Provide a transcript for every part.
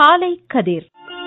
காலை கதிர்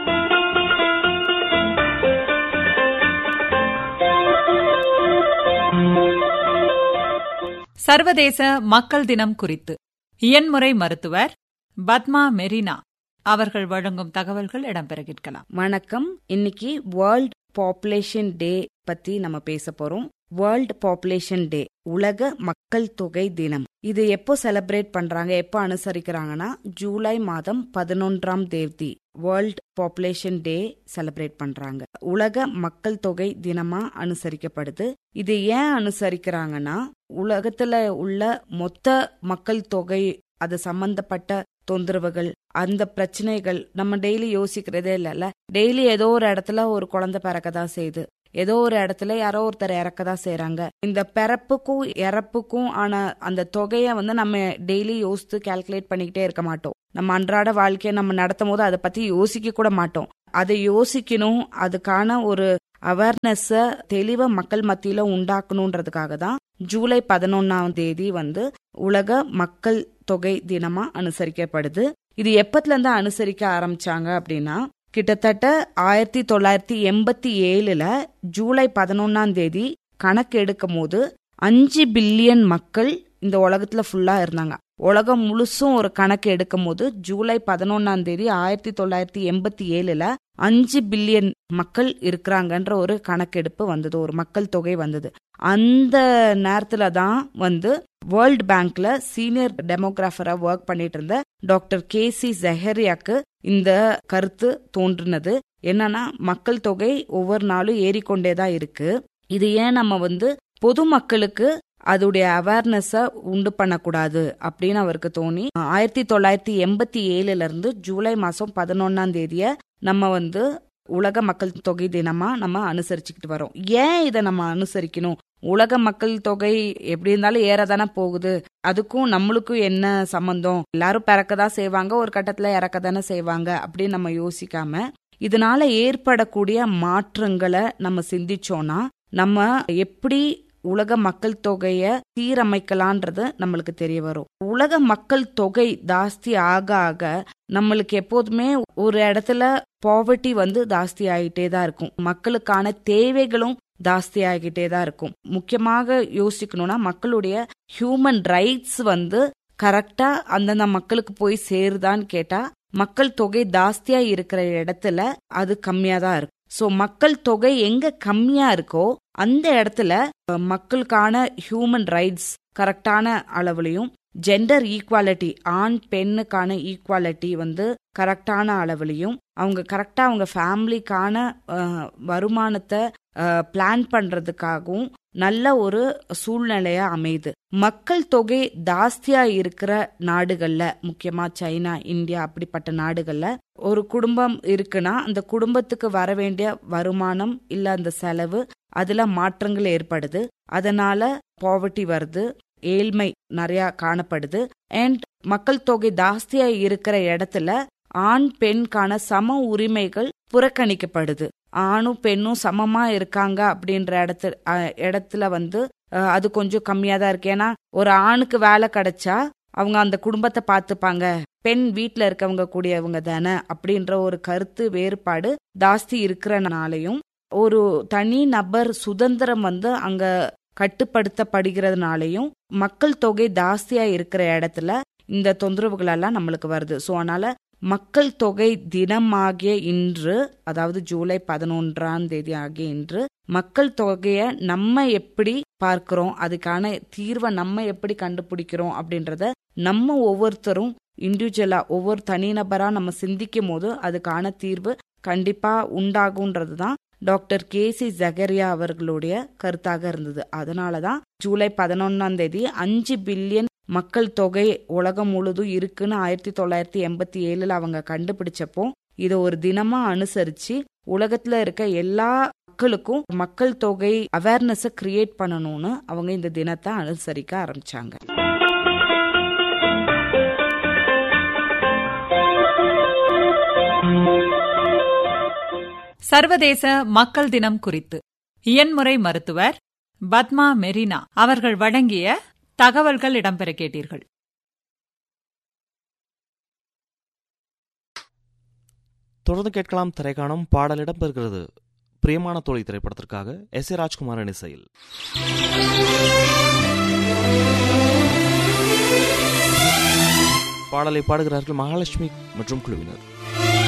சர்வதேச மக்கள் தினம் குறித்து இயன்முறை மருத்துவர் பத்மா மெரினா அவர்கள் வழங்கும் தகவல்கள் இடம்பெற கேட்கலாம் வணக்கம் இன்னைக்கு வேர்ல்ட் பாப்புலேஷன் டே பத்தி நம்ம பேச போறோம் வேர்ல்ட் பாப்புலேஷன் டே உலக மக்கள் தொகை தினம் இது எப்போ செலிப்ரேட் பண்றாங்க எப்போ அனுசரிக்கிறாங்கன்னா ஜூலை மாதம் பதினொன்றாம் தேதி வேர்ல்ட் பாப்புலேஷன் டே செலிப்ரேட் பண்றாங்க உலக மக்கள் தொகை தினமா அனுசரிக்கப்படுது இது ஏன் அனுசரிக்கிறாங்கன்னா உலகத்துல உள்ள மொத்த மக்கள் தொகை அது சம்பந்தப்பட்ட தொந்தரவுகள் அந்த பிரச்சனைகள் நம்ம டெய்லி யோசிக்கிறதே இல்லைல்ல டெய்லி ஏதோ ஒரு இடத்துல ஒரு குழந்தை பிறக்கதான் செய்யுது ஏதோ ஒரு இடத்துல யாரோ ஒருத்தர் இறக்கதான் செய்யறாங்க இந்த பிறப்புக்கும் இறப்புக்கும் ஆன அந்த தொகையை வந்து நம்ம டெய்லி யோசித்து கால்குலேட் பண்ணிக்கிட்டே இருக்க மாட்டோம் நம்ம அன்றாட வாழ்க்கையை நம்ம நடத்தும் போது அதை பத்தி யோசிக்க கூட மாட்டோம் அதை யோசிக்கணும் அதுக்கான ஒரு அவேர்னஸ தெளிவா மக்கள் மத்தியில உண்டாக்கணுன்றதுக்காக தான் ஜூலை பதினொன்னாம் தேதி வந்து உலக மக்கள் தொகை தினமா அனுசரிக்கப்படுது இது எப்பத்துல இருந்து அனுசரிக்க ஆரம்பிச்சாங்க அப்படின்னா கிட்டத்தட்ட ஆயிரத்தி தொள்ளாயிரத்தி எண்பத்தி ஏழுல ஜூலை பதினொன்னாம் தேதி கணக்கு எடுக்கும் போது அஞ்சு பில்லியன் மக்கள் இந்த உலகத்துல ஃபுல்லா இருந்தாங்க உலகம் முழுசும் ஒரு கணக்கு எடுக்கும் போது ஜூலை பதினொன்னாம் தேதி ஆயிரத்தி தொள்ளாயிரத்தி எண்பத்தி ஏழுல அஞ்சு பில்லியன் மக்கள் இருக்கிறாங்கன்ற ஒரு கணக்கெடுப்பு வந்தது ஒரு மக்கள் தொகை வந்தது அந்த நேரத்துல தான் வந்து வேர்ல்ட் பேங்க்ல சீனியர் டெமோகிராஃபரா ஒர்க் பண்ணிட்டு இருந்த டாக்டர் கே சி ஜஹரியாக்கு இந்த கருத்து தோன்றினது என்னன்னா மக்கள் தொகை ஒவ்வொரு நாளும் ஏறிக்கொண்டேதான் இருக்கு இது ஏன் நம்ம வந்து பொதுமக்களுக்கு அதோடைய அவேர்னஸ உண்டு பண்ணக்கூடாது அப்படின்னு அவருக்கு தோணி ஆயிரத்தி தொள்ளாயிரத்தி எண்பத்தி ஏழுல இருந்து ஜூலை மாசம் பதினொன்னாம் தேதிய நம்ம வந்து உலக மக்கள் தொகை தினமா நம்ம அனுசரிச்சுக்கிட்டு வரோம் ஏன் இதை நம்ம அனுசரிக்கணும் உலக மக்கள் தொகை எப்படி இருந்தாலும் ஏறதானே போகுது அதுக்கும் நம்மளுக்கும் என்ன சம்பந்தம் எல்லாரும் பிறக்கதான் செய்வாங்க ஒரு கட்டத்துல இறக்க தானே செய்வாங்க அப்படின்னு நம்ம யோசிக்காம இதனால ஏற்படக்கூடிய மாற்றங்களை நம்ம சிந்திச்சோம்னா நம்ம எப்படி உலக மக்கள் தொகைய சீரமைக்கலான்றது நம்மளுக்கு தெரிய வரும் உலக மக்கள் தொகை ஜாஸ்தி ஆக ஆக நம்மளுக்கு எப்போதுமே ஒரு இடத்துல பாவர்ட்டி வந்து ஜாஸ்தி ஆகிட்டே தான் இருக்கும் மக்களுக்கான தேவைகளும் ஜாஸ்தி ஆகிட்டே தான் இருக்கும் முக்கியமாக யோசிக்கணும்னா மக்களுடைய ஹியூமன் ரைட்ஸ் வந்து கரெக்டா அந்தந்த மக்களுக்கு போய் சேருதான்னு கேட்டா மக்கள் தொகை ஜாஸ்தியா இருக்கிற இடத்துல அது கம்மியா தான் இருக்கும் சோ மக்கள் தொகை எங்க கம்மியா இருக்கோ அந்த இடத்துல மக்களுக்கான ஹியூமன் ரைட்ஸ் கரெக்டான அளவுலையும் ஜெண்டர் ஈக்குவாலிட்டி ஆண் பெண்ணுக்கான ஈக்குவாலிட்டி வந்து கரெக்டான அளவுலையும் அவங்க கரெக்டா அவங்க ஃபேமிலிக்கான வருமானத்தை பிளான் பண்றதுக்காகவும் நல்ல ஒரு சூழ்நிலையா அமையுது மக்கள் தொகை ஜாஸ்தியா இருக்கிற நாடுகள்ல முக்கியமா சைனா இந்தியா அப்படிப்பட்ட நாடுகள்ல ஒரு குடும்பம் இருக்குன்னா அந்த குடும்பத்துக்கு வர வேண்டிய வருமானம் இல்ல அந்த செலவு அதுல மாற்றங்கள் ஏற்படுது அதனால பாவர்ட்டி வருது ஏழ்மை நிறைய காணப்படுது அண்ட் மக்கள் தொகை ஜாஸ்தியா இருக்கிற இடத்துல ஆண் பெண்கான சம உரிமைகள் புறக்கணிக்கப்படுது ஆணும் பெண்ணும் சமமா இருக்காங்க அப்படின்ற இடத்துல இடத்துல வந்து அது கொஞ்சம் கம்மியா தான் இருக்கு ஏன்னா ஒரு ஆணுக்கு வேலை கிடைச்சா அவங்க அந்த குடும்பத்தை பார்த்துப்பாங்க பெண் வீட்டுல இருக்கவங்க கூடியவங்க தானே அப்படின்ற ஒரு கருத்து வேறுபாடு ஜாஸ்தி இருக்கிறனாலையும் ஒரு தனி நபர் சுதந்திரம் வந்து அங்க கட்டுப்படுத்தப்படுகிறதுனாலையும் மக்கள் தொகை ஜாஸ்தியா இருக்கிற இடத்துல இந்த தொந்தரவுகள் எல்லாம் நம்மளுக்கு வருது ஸோ அதனால மக்கள் தொகை தினமாகிய இன்று அதாவது ஜூலை பதினொன்றாம் தேதி ஆகிய இன்று மக்கள் தொகைய நம்ம எப்படி பார்க்கிறோம் அதுக்கான தீர்வை நம்ம எப்படி கண்டுபிடிக்கிறோம் அப்படின்றத நம்ம ஒவ்வொருத்தரும் இண்டிவிஜுவலா ஒவ்வொரு தனிநபரா நம்ம சிந்திக்கும் போது அதுக்கான தீர்வு கண்டிப்பா உண்டாகுன்றது தான் டாக்டர் கே சி ஜகரியா அவர்களுடைய கருத்தாக இருந்தது அதனாலதான் ஜூலை பதினொன்னாம் தேதி அஞ்சு பில்லியன் மக்கள் தொகை உலகம் முழுதும் இருக்குன்னு ஆயிரத்தி தொள்ளாயிரத்தி எண்பத்தி ஏழுல அவங்க கண்டுபிடிச்சப்போ இதை ஒரு தினமா அனுசரிச்சு உலகத்துல இருக்க எல்லா மக்களுக்கும் மக்கள் தொகை அவேர்னஸ கிரியேட் பண்ணணும்னு அவங்க இந்த தினத்தை அனுசரிக்க ஆரம்பிச்சாங்க சர்வதேச மக்கள் தினம் குறித்து இயன்முறை மருத்துவர் பத்மா மெரினா அவர்கள் வழங்கிய தகவல்கள் இடம்பெற கேட்டீர்கள் தொடர்ந்து கேட்கலாம் திரைக்காணும் பாடல் இடம்பெறுகிறது பிரியமான தோழி திரைப்படத்திற்காக எஸ் ஏ ராஜ்குமாரன் இசையில் பாடலை பாடுகிறார்கள் மகாலட்சுமி மற்றும் குழுவினர்